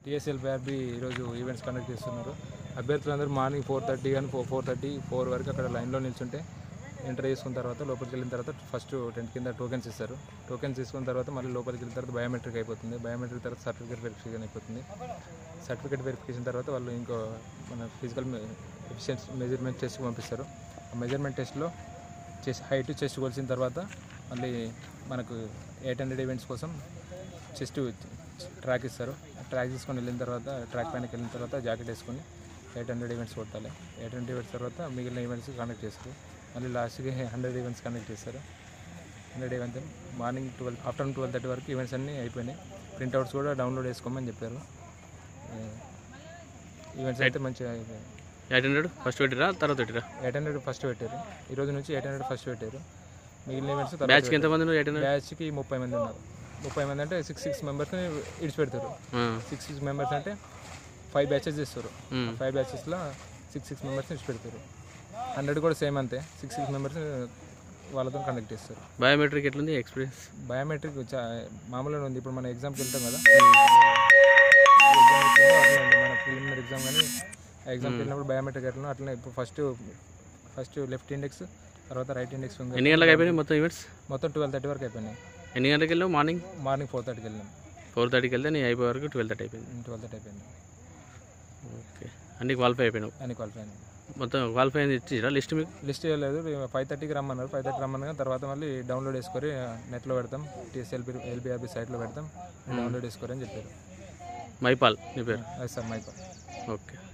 TSL బ్యాబీ ఈరోజు events conduct చేస్తున్నారు అభ్యర్థులందరూ మార్నింగ్ ఫోర్ థర్టీ కానీ ఫోర్ ఫోర్ థర్టీ ఫోర్ వరకు అక్కడ లైన్లో నిల్చుంటే ఎంటర్ చేసుకున్న తర్వాత లోపలికి వెళ్ళిన తర్వాత ఫస్ట్ టెంట్ కింద టోకెన్స్ ఇస్తారు టోకెన్స్ తీసుకున్న తర్వాత మళ్ళీ లోపలికి వెళ్ళిన తర్వాత బయోమెట్రిక్ అయిపోతుంది బయోమెట్రిక్ తర్వాత సర్టిఫికేట్ వెరిఫికేషన్ అయిపోతుంది సర్టిఫికేట్ వెరిఫికేషన్ తర్వాత వాళ్ళు ఇంకో మన ఫిజికల్ ఎఫిషియన్సీ మెజర్మెంట్ టెస్ట్కి పంపిస్తారు ఆ మెజర్మెంట్ టెస్ట్లో చెస్ట్ హైట్ చెస్ట్ కొలిసిన తర్వాత మళ్ళీ మనకు ఎయిట్ హండ్రెడ్ ఈవెంట్స్ కోసం చెస్ట్ ట్రాక్ ఇస్తారు ట్రాక్ తీసుకొని వెళ్ళిన తర్వాత ట్రాక్ పైనకి వెళ్ళిన తర్వాత జాకెట్ వేసుకొని ఎయిట్ హండ్రెడ్ ఈవెంట్స్ కొట్టాలి ఎయిట్ హండ్రెడ్ ఈవెంట్స్ తర్వాత మిగిలిన ఈవెంట్స్ కండక్ట్ చేస్తారు మళ్ళీ లాస్ట్కి హండ్రెడ్ ఈవెంట్స్ కండక్ట్ చేస్తారు hundred events morning twelve afternoon twelve thirty వరకు ఈవెంట్స్ అన్నీ అయిపోయినాయి ప్రింట్అవుట్స్ కూడా డౌన్లోడ్ చేసుకోమని చెప్పారు ఈవెంట్స్ అయితే మంచిగా అయిపోయాయి ఎయిట్ హండ్రెడ్ ఫస్ట్ పెట్టిరా తర్వాత పెట్టిరా ఎయిట్ హండ్రెడ్ ఫస్ట్ పెట్టారు ఈ రోజు నుంచి ఎయిట్ హండ్రెడ్ ఫస్ట్ పెట్టారు మిగిలిన ఈవెంట్స్ బ్యాచ్కి ఎంతమంది ఎయిట్ హండ్రెడ్ బ్యాచ్కి ముప్పై మంది ఉన్నారు ముప్పై మంది అంటే సిక్స్ సిక్స్ మెంబర్స్ని ఇడిచిపెడతారు సిక్స్ సిక్స్ మెంబర్స్ అంటే ఫైవ్ బ్యాచెస్ చేస్తారు ఫైవ్ బ్యాచెస్లో సిక్స్ సిక్స్ మెంబర్స్ని ఇడిచిపెడతారు హండ్రెడ్ కూడా సేమ్ అంతే సిక్స్ సిక్స్ మెంబర్స్ వాళ్ళతో కండక్ట్ చేస్తారు బయోమెట్రిక్ ఎట్లుంది ఎక్స్పీరియన్స్ బయోమెట్రిక్ చా మామూలుగా ఉంది ఇప్పుడు మన ఎగ్జామ్కి వెళ్తాం కదా ఎగ్జామ్ మన ప్రిలిమినరీ ఎగ్జామ్ కానీ ఎగ్జామ్కి వెళ్ళినప్పుడు బయోమెట్రిక్ ఎట్లా అట్లనే ఇప్పుడు ఫస్ట్ ఫస్ట్ లెఫ్ట్ ఇండెక్స్ తర్వాత రైట్ ఇండెక్స్ ఉంది ఎన్ని గంటలకు అయిపోయినాయి మొత్తం ఈవెంట్స్ మొత్తం ట్వెల్వ్ థర్టీ వరకు అయిపోయినాయి ఎన్ని గంటలకు వెళ్ళావు మార్నింగ్ మార్నింగ్ ఫోర్ థర్టీకి వెళ్ళినాం ఫోర్ థర్టీకి వెళ్తే నీ అయిపోయే వరకు ట్వెల్వ్ థర్టీ అయిపోయింది ట్వెల్వ్ థర్టీ అయిపోయింది ఓకే అన్ని క్వాలిఫై అయిపోయినావు అని క్వాలిఫై అయినాయి మొత్తం క్వాలిఫై అయింది ఇచ్చిరా లిస్ట్ మీకు లిస్ట్ చేయలేదు ఫైవ్ థర్టీకి రమ్మన్నారు ఫైవ్ థర్టీ రమ్మన్నారు తర్వాత మళ్ళీ డౌన్లోడ్ చేసుకొని నెట్లో పెడతాం టీఎస్ఎల్బి ఎల్బిఆర్బి సైట్లో పెడతాం డౌన్లోడ్ చేసుకొని అని చెప్పారు మైపాల్ నీ పేరు అది సార్ మైక్ ఓకే